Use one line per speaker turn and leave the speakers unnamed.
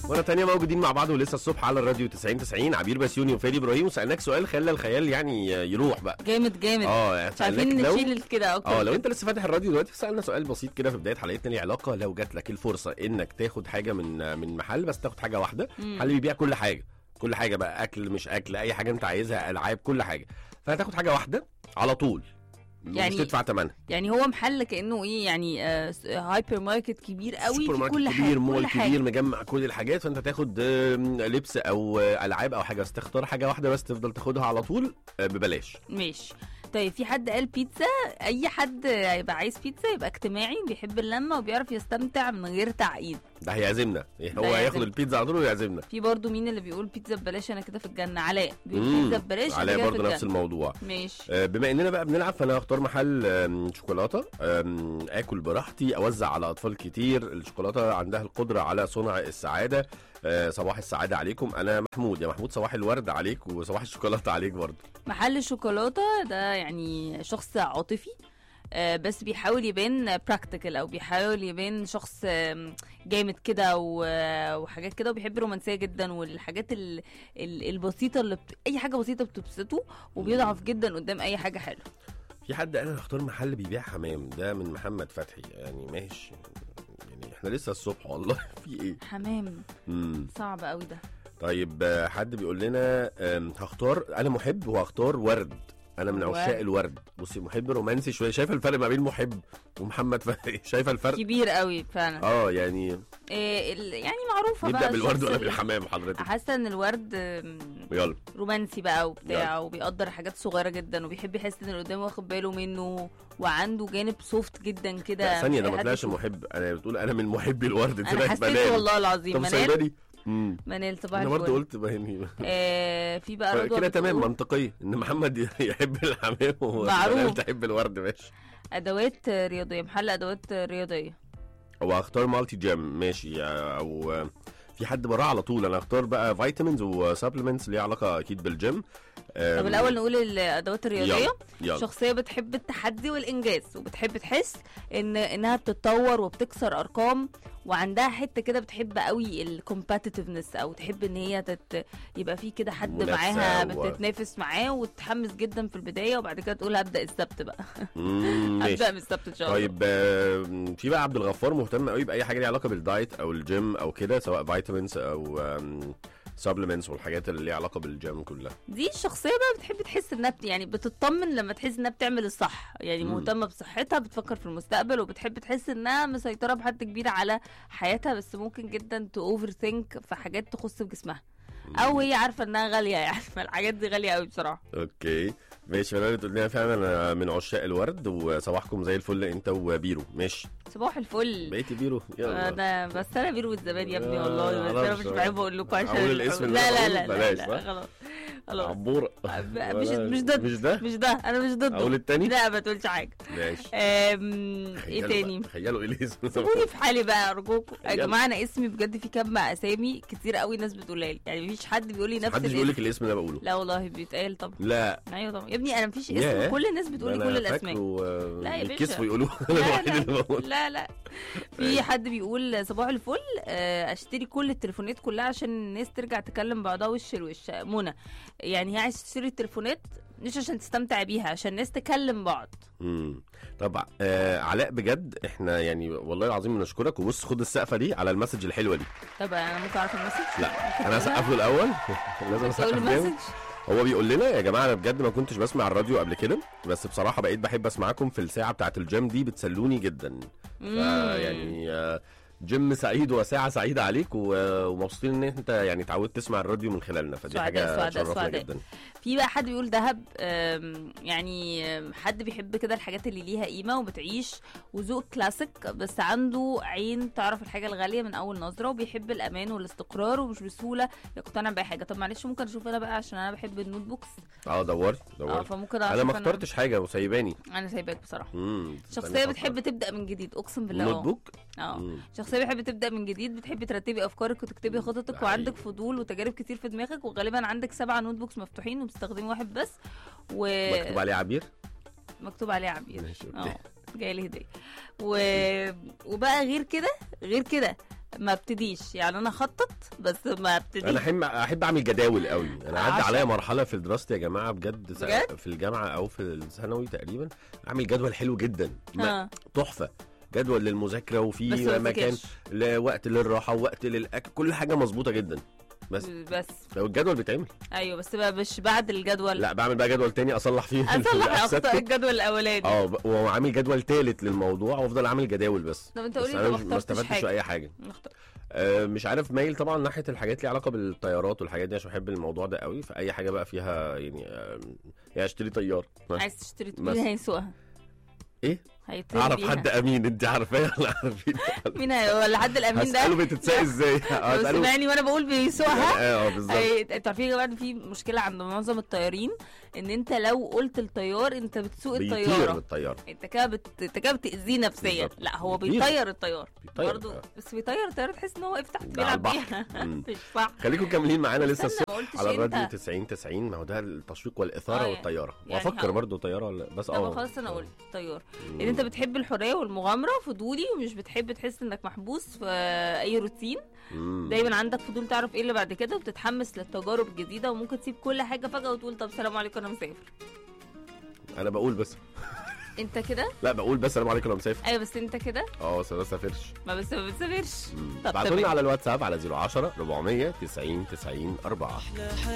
مرة تانية موجودين مع بعض ولسه الصبح على الراديو 90 90 عبير بسيوني وفادي ابراهيم وسألناك سؤال خلى الخيال يعني يروح بقى
جامد جامد
اه يعني
مش عارفين
سألناك لو
نشيل كده اكتر
اه لو انت لسه فاتح الراديو دلوقتي سالنا سؤال بسيط كده في بدايه حلقتنا ليه علاقه لو جات لك الفرصه انك تاخد حاجه من من محل بس تاخد حاجه واحده
مم.
محل بيبيع كل حاجه كل حاجه بقى اكل مش اكل اي حاجه انت عايزها العاب كل حاجه فهتاخد حاجه واحده على طول
يعني
مش تدفع ثمنها
يعني هو محل كانه ايه يعني آه س- هايبر ماركت كبير قوي
سوبر
في
ماركت
كل
كبير
حاجه
مول
كل حاجه
كبير مجمع كل الحاجات فانت تاخد آم، لبس او آه، العاب او حاجه بس تختار حاجه واحده بس تفضل تاخدها على طول آه، ببلاش
ماشي طيب في حد قال بيتزا اي حد هيبقى عايز بيتزا يبقى اجتماعي بيحب اللمه وبيعرف يستمتع من غير تعقيد
ده هيعزمنا هو
هيعزم.
هياخد البيتزا على طول ويعزمنا
في برضو مين اللي بيقول بيتزا ببلاش انا كده في الجنه علاء بيقول
مم.
بيتزا ببلاش أنا
عليا
كده في
برضه نفس
الجنة.
الموضوع
ماشي
آه، بما اننا بقى بنلعب فانا هختار محل آم، شوكولاته آم، اكل براحتي اوزع على اطفال كتير الشوكولاته عندها القدره على صنع السعاده آه، صباح السعاده عليكم انا محمود يا محمود صباح الورد عليك وصباح الشوكولاته عليك برضه
محل الشوكولاته ده يعني شخص عاطفي آه، بس بيحاول يبان براكتيكال او بيحاول يبان شخص آم، جامد كده و- وحاجات كده وبيحب الرومانسيه جدا والحاجات ال- ال- البسيطه اللي بت... اي حاجه بسيطه بتبسطه وبيضعف جدا قدام اي حاجه حلوه
في حد قال انا هختار محل بيبيع حمام ده من محمد فتحي يعني ماشي يعني احنا لسه الصبح والله في ايه
حمام
مم.
صعب قوي ده
طيب آه، حد بيقول لنا آم، هختار انا محب وهختار ورد انا من
ورد.
عشاق الورد بصي محب رومانسي شويه شايفه الفرق ما بين محب ومحمد فتحي شايفه الفرق
كبير قوي فعلا
اه يعني
إيه ال- يعني معروفه
نبدا
بقى
بالورد
الشخص
ولا
اللي-
بالحمام حضرتك
حاسه ان الورد آم،
يلا
رومانسي بقى وبتاع وبيقدر حاجات صغيره جدا وبيحب يحس ان اللي قدامه واخد باله منه وعنده جانب سوفت جدا كده
لا ثانيه
مش
ده
أي
ما
حد
طلعش
يشوفه.
محب انا بتقول انا من محبي الورد
انا
طلعت
حسيت
منال
والله العظيم
طب
منال
سايباني امم
منال صباح
انا برضه
الفل
قلت يعني
آه في بقى رضوى
كده تمام
بتقول
منطقيه ان محمد يحب الحمام
معروف.
ومنال تحب الورد ماشي
ادوات رياضيه محل ادوات رياضيه
هو هختار مالتي جيم ماشي او في حد براه على طول انا هختار بقى فيتامينز وسبلمنتس ليها علاقه اكيد بالجيم
طب الاول نقول الادوات الرياضيه
يلا يلا
شخصيه بتحب التحدي والانجاز وبتحب تحس ان انها بتتطور وبتكسر ارقام وعندها حته كده بتحب قوي الكومباتيتيفنس او تحب ان هي تت... يبقى في كده حد
منافسة
معاها
و-
بتتنافس معاه وتتحمس جدا في البدايه وبعد كده تقول هبدا السبت بقى
مم، ماشي
هبدا من السبت ان شاء الله
طيب آه، في بقى عبد الغفار مهتم قوي باي حاجه ليها علاقه بالدايت او الجيم او كده سواء فيتامينز او سبلمنتس والحاجات اللي ليها علاقه بالجيم كلها
دي الشخصيه بقى بتحب تحس انها بت- يعني بتطمن لما تحس انها بتعمل الصح يعني
مم.
مهتمه بصحتها بتفكر في المستقبل وبتحب تحس انها مسيطره بحد كبير على حياتها بس ممكن جدا تاوفر ثينك في حاجات تخص بجسمها او هي عارفه انها غاليه يعني فالحاجات دي غاليه قوي بصراحه
اوكي ماشي انا بتقول لنا فعلا انا من عشاق الورد وصباحكم زي الفل انت وبيرو ماشي
صباح الفل
بقيتي بيرو يلا
انا بس انا بيرو والزبادي يا ابني
آه،
والله بس انا
معرفش.
مش بحب اقول لكم عشان
أقول الاسم اللي
لا
أنا
لا
بقوله؟
لا,
بلاش،
لا,
صح؟
خلاص خلاص
عبوره
مش مش ضد
مش ده
مش ده انا مش ضده
اقول التاني
لا ما تقولش حاجه
ماشي
أم، ايه
تخيلوا
تاني
بقى- تخيلوا ايه الاسم
سيبوني في حالي بقى ارجوكم يا
يلا.
جماعه انا اسمي بجد في كم اسامي كتير قوي ناس بتقولها لي يعني مفيش حد بيقول لي نفس
محدش بيقول لك
الاسم
الاسم اللي انا بقوله
لا والله بيتقال طبعا
لا
ايوه طبعا يا ابني انا مفيش
ياه.
اسم كل الناس بتقول لي
أنا
كل الاسماء
فاكره،
لا يا باشا.
بيتكسفوا يقولوا انا
لا
الوحيد اللي
لا
بقول
لا لا في حد بيقول صباح الفل آه، اشتري كل التليفونات كلها عشان الناس ترجع تكلم بعضها وش لوش منى يعني هي عايزه تشتري التليفونات مش عشان تستمتع بيها عشان الناس تكلم بعض
امم طبعا آه علاء بجد احنا يعني والله العظيم بنشكرك وبص خد السقفه دي على المسج الحلوه دي
طب انا ممكن اعرف المسج
لا انا هسقف له الاول لازم
تقول
اسقف جامد
المسج
هو بيقول لنا يا جماعه انا بجد ما كنتش بسمع الراديو قبل كده بس بصراحه بقيت بحب اسمعكم في الساعه بتاعه الجيم دي بتسلوني جدا فيعني آه، جيم سعيد وساعه سعيده عليك و- ومبسوطين ان انت يعني اتعودت تسمع الراديو من خلالنا فدي
سعداء-
حاجه
سعداء-
تشرفنا
سعداء.
جدا
في بقى حد بيقول دهب آم، يعني آم، حد بيحب كده الحاجات اللي ليها قيمه وبتعيش وذوق كلاسيك بس عنده عين تعرف الحاجه الغاليه من اول نظره وبيحب الامان والاستقرار ومش بسهوله يقتنع باي حاجه طب معلش ممكن اشوف انا بقى عشان انا بحب النوت بوكس
اه دوري
اه
دوري
فممكن
انا
أشوف
ما اخترتش حاجه وسايباني
انا سايباك بصراحه
امم
شخصيه بتحب تبدا من جديد اقسم بالله
نوت
اه
بوك
اه
مم.
شخصيه بتحب تبدا من جديد بتحبي ترتبي افكارك وتكتبي خططك
ده
وعندك
حقيقي.
فضول وتجارب كتير في دماغك وغالبا عندك سبعة نوت بوكس مفتوحين وبتستخدمي واحد بس و
مكتوب عليه عبير
مكتوب عليه عبير
ماشي، أوكي.
اه جاي لي هديه و... وبقى غير كده غير كده ما ابتديش يعني انا خطط بس ما ابتديش
انا احب احب اعمل جداول قوي انا عدى
عشان-
عليا مرحله في دراستي يا جماعه بجد, س-
بجد؟
في الجامعه او في الثانوي تقريبا اعمل جدول حلو جدا ما-
ها.
تحفه جدول للمذاكره
بس
وفي
ما
مكان
بذاكرش.
لوقت للراحه ووقت للاكل كل حاجه مظبوطه جدا بس
بس
لو الجدول بيتعمل
ايوه بس بقى مش بعد الجدول
لا بعمل بقى جدول تاني اصلح فيه
اصلح
الأستك.
اخطاء الجدول الاولاني
اه ب- وعامل جدول تالت للموضوع وافضل اعمل جداول بس
طب انت
بس
قولي
انا
انت
مش-
ما
ما
اخترتش
استفدتش
حاجه
اي حاجه
نختار.
آه، مش عارف مايل طبعا ناحيه الحاجات اللي علاقه بالطيارات والحاجات دي عشان بحب الموضوع ده قوي فاي حاجه بقى فيها يعني آه، يعني اشتري طيار
عايز تشتري
بس.
مين هيسوقها
ايه
هيطير
اعرف
بيها.
حد امين انت عارفاه ولا عارفين
مين هي ولا حد الامين ده
هساله بتتساق ازاي
لو
هساله
سمعني وانا بقول بيسوقها
اه بالظبط
أي- انتوا عارفين يا جماعه إن في مشكله عند معظم الطيارين ان انت لو قلت الطيار انت بتسوق
بيطير
الطياره
بالطياره
انت كده بت... انت كده بتاذيه نفسيا
بالظبط.
لا هو
بيطير.
بيطير الطيار
بيطير،
برضه
آه.
بس بيطير الطياره تحس ان هو واقف تحت
ده على
بيلعب
البحر.
بيها
مم.
مش صح
خليكم كاملين معانا لسه
استنى،
الصبح
ما قلتش
على الراديو
انت.
90 90 ما هو ده التشويق والاثاره
آه، يعني-
والطياره
يعني
وافكر
هقول-
برضه طياره ولا بس
طب
اه
خلاص انا قلت طيار
مم.
ان انت بتحب الحريه والمغامره فضولي ومش بتحب تحس انك محبوس في اي روتين
مم.
دايما عندك فضول تعرف ايه اللي بعد كده وبتتحمس للتجارب الجديده وممكن تسيب كل حاجه فجاه وتقول طب سلام عليكم انا مسافر
انا بقول بس
انت كده
لا بقول بس السلام عليكم انا مسافر
ايوه بس انت كده
اه بس ما بسافرش
ما بس ما بتسافرش
مم.
طب
ابعتوا لنا
تمام.
على الواتساب على 010 400 90 90 4